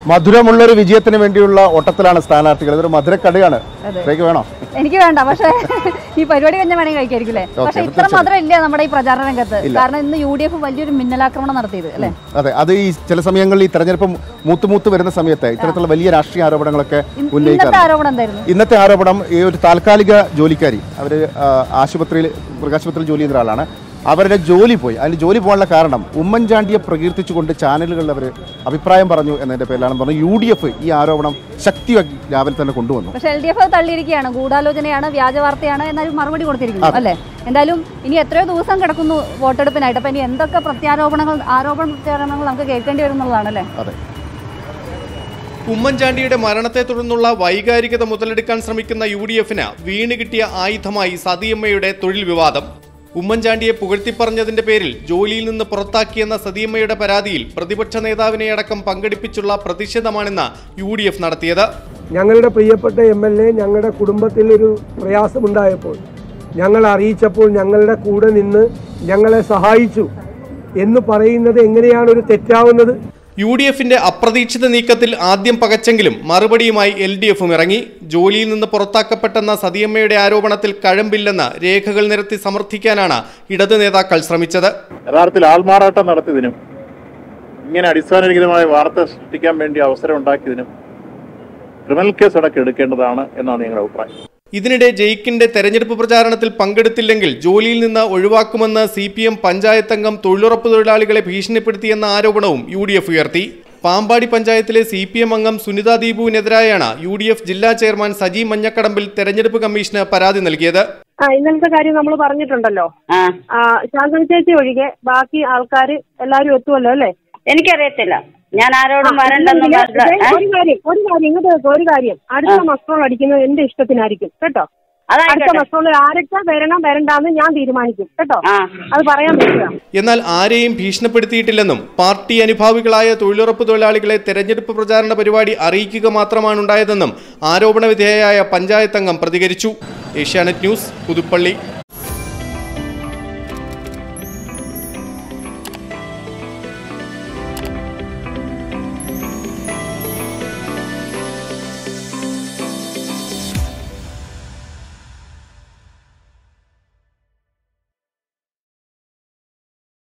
മധുരമുള്ളൊരു വിജയത്തിന് വേണ്ടിയുള്ള ഓട്ടത്തിലാണ് സ്ഥാനാർത്ഥികൾ ഇതൊരു മധുരക്കടയാണ് അതെ. ഇത്രയ്ക്ക് വേണോ എനിക്ക് വേണ്ട പക്ഷേ ഈ പരിപാടി കഴിഞ്ഞ വേണമെങ്കിൽ കഴിക്കായിരിക്കും അല്ലേ പക്ഷേ ഇത്ര മധുരം ഇല്ല നമ്മുടെ ഈ പ്രചാരണ രംഗത്ത് കാരണം ഇന്ന് യു ഡി എഫ് വലിയൊരു മിന്നലാക്രമണം നടത്തിയത് അല്ലേ അതെ അത് ഈ ചില സമയങ്ങളിൽ ഈ തെരഞ്ഞെടുപ്പ് മൂത്ത് മൂത്ത് വരുന്ന സമയത്ത് ഇത്തരത്തിലുള്ള വലിയ രാഷ്ട്രീയ ആരോപണങ്ങളൊക്കെ ഇന്നത്തെ ഉന്നയിക്കാറുണ്ട് ആരോപണം എന്തായിരുന്നു ഇന്നത്തെ ആരോപണം ഈ ഒരു താൽക്കാലിക ജോലിക്കാരി അവർ ആശുപത്രിയിൽ മൃഗാശുപത്രിയിൽ ജോലി ചെയ്യുന്ന ഒരാളാണ് അവരുടെ ജോലി പോയി അതിന് ജോലി പോകാനുള്ള കാരണം ഉമ്മൻചാണ്ടിയെ പ്രകീർത്തിച്ചുകൊണ്ട് ചാനലുകളിൽ അവർ അഭിപ്രായം പറഞ്ഞു എന്നതിന്റെ പേരിലാണെന്ന് പറഞ്ഞു യു ഡി എഫ് ഈ ആരോപണം ശക്തിയാക്കി രാവിലെ തന്നെ കൊണ്ടുവന്നു പക്ഷേ എൽ ഡി എഫ് തള്ളിയിരിക്കുകയാണ് ഗൂഢാലോചനയാണ് വ്യാജ വാർത്തയാണ് എന്നൊരു മറുപടി കൊടുത്തിരിക്കുന്നു അല്ലേ എന്തായാലും ഇനി എത്രയോ ദിവസം കിടക്കുന്നു വോട്ടെടുപ്പിനായിട്ട് അപ്പൊ ഇനി എന്തൊക്കെ പ്രത്യാരോപണങ്ങൾ ആരോപണ പ്രത്യാരോപണങ്ങൾ നമുക്ക് കേൾക്കേണ്ടി വരും എന്നുള്ളതാണ് അല്ലേ അതെ ഉമ്മൻചാണ്ടിയുടെ മരണത്തെ തുടർന്നുള്ള വൈകാരികത മുതലെടുക്കാൻ ശ്രമിക്കുന്ന യു ഡി എഫിന് വീണ് കിട്ടിയ ആയുധമായി സതിയമ്മയുടെ തൊഴിൽ വിവാദം ഉമ്മൻചാണ്ടിയെ പുകഴ്ത്തിപ്പറഞ്ഞതിന്റെ പേരിൽ ജോലിയിൽ നിന്ന് പുറത്താക്കിയെന്ന സതിയമ്മയുടെ പരാതിയിൽ പ്രതിപക്ഷ നേതാവിനെ അടക്കം പങ്കെടുപ്പിച്ചുള്ള പ്രതിഷേധമാണെന്ന് യു ഡി എഫ് നടത്തിയത് ഞങ്ങളുടെ പ്രിയപ്പെട്ട എം എൽ എ ഞങ്ങളുടെ കുടുംബത്തിൽ ഒരു പ്രയാസമുണ്ടായപ്പോൾ ഞങ്ങൾ അറിയിച്ചപ്പോൾ ഞങ്ങളുടെ കൂടെ നിന്ന് ഞങ്ങളെ സഹായിച്ചു എന്ന് പറയുന്നത് എങ്ങനെയാണ് ഒരു തെറ്റാവുന്നത് യു ഡി എഫിന്റെ അപ്രതീക്ഷിത നീക്കത്തിൽ ആദ്യം പകച്ചെങ്കിലും മറുപടിയുമായി എൽ ഡി എഫും ഇറങ്ങി ജോലിയിൽ നിന്ന് പുറത്താക്കപ്പെട്ടെന്ന സതിയമ്മയുടെ ആരോപണത്തിൽ കഴമ്പില്ലെന്ന് രേഖകൾ നിരത്തി സമർത്ഥിക്കാനാണ് ഇടത് നേതാക്കൾ ശ്രമിച്ചത് യഥാർത്ഥത്തിൽ ആൾമാറാട്ടം നടത്തിയതിനും ഇങ്ങനെ അടിസ്ഥാനരഹിതമായ വാർത്ത സൃഷ്ടിക്കാൻ വേണ്ടി അവസരം ഉണ്ടാക്കിയതിനും ക്രിമിനൽ കേസ് അടക്കം എടുക്കേണ്ടതാണ് എന്നാണ് ഞങ്ങളുടെ അഭിപ്രായം ഇതിനിടെ ജയിക്കിന്റെ തെരഞ്ഞെടുപ്പ് പ്രചാരണത്തിൽ പങ്കെടുത്തില്ലെങ്കിൽ ജോലിയിൽ നിന്ന് ഒഴിവാക്കുമെന്ന് സി പി എം പഞ്ചായത്ത് അംഗം തൊഴിലുറപ്പ് തൊഴിലാളികളെ ഭീഷണിപ്പെടുത്തിയെന്ന ആരോപണവും യു ഡി എഫ് ഉയർത്തി പാമ്പാടി പഞ്ചായത്തിലെ സി പി എം അംഗം സുനിത ദീപുവിനെതിരായാണ് യു ഡി എഫ് ജില്ലാ ചെയർമാൻ സജി മഞ്ഞക്കടമ്പിൽ തെരഞ്ഞെടുപ്പ് കമ്മീഷന് പരാതി നൽകിയത് ആ ഇന്നലത്തെ കാര്യം നമ്മൾ പറഞ്ഞിട്ടുണ്ടല്ലോ ആ ആ ശാന്തന ചേച്ചി ഒഴികെ ബാക്കി ആൾക്കാർ എല്ലാരും എത്തുമല്ലോ അല്ലേ എനിക്കറിയത്തില്ല ഞാൻ ആരോടും വരണ്ടെന്ന് ഇല്ലെങ്കില് പറഞ്ഞ- ഏ? ഒരു കാര്യം ഒരു കാര്യം ഇങ്ങോട്ട് വെക്ക്, ഒരു കാര്യം അടുത്ത മസ്ട്രോൾ അടിക്കുന്നത് എന്റെ ഇഷ്ടത്തിനായിരിക്കും കേട്ടോ അടുത്ത അതായിക്കോട്ടെ മസ്ട്രോളിൽ ആരൊക്കെ വരണം വരണ്ടാന്ന് ഞാൻ തീരുമാനിക്കും കേട്ടോ ആ അത് പറയാൻ പറ്റുക എന്നാൽ ആരെയും ഭീഷണിപ്പെടുത്തിയിട്ടില്ലെന്നും പാർട്ടി അനുഭാവികളായ തൊഴിലുറപ്പ് തൊഴിലാളികളെ തെരഞ്ഞെടുപ്പ് പ്രചാരണ പരിപാടി അറിയിക്കുക മാത്രമാണ് ഉണ്ടായതെന്നും ആരോപണ വിധേയയായ പഞ്ചായത്ത് അംഗം പ്രതികരിച്ചു ഏഷ്യാനെറ്റ് ന്യൂസ് പുതുപ്പള്ളി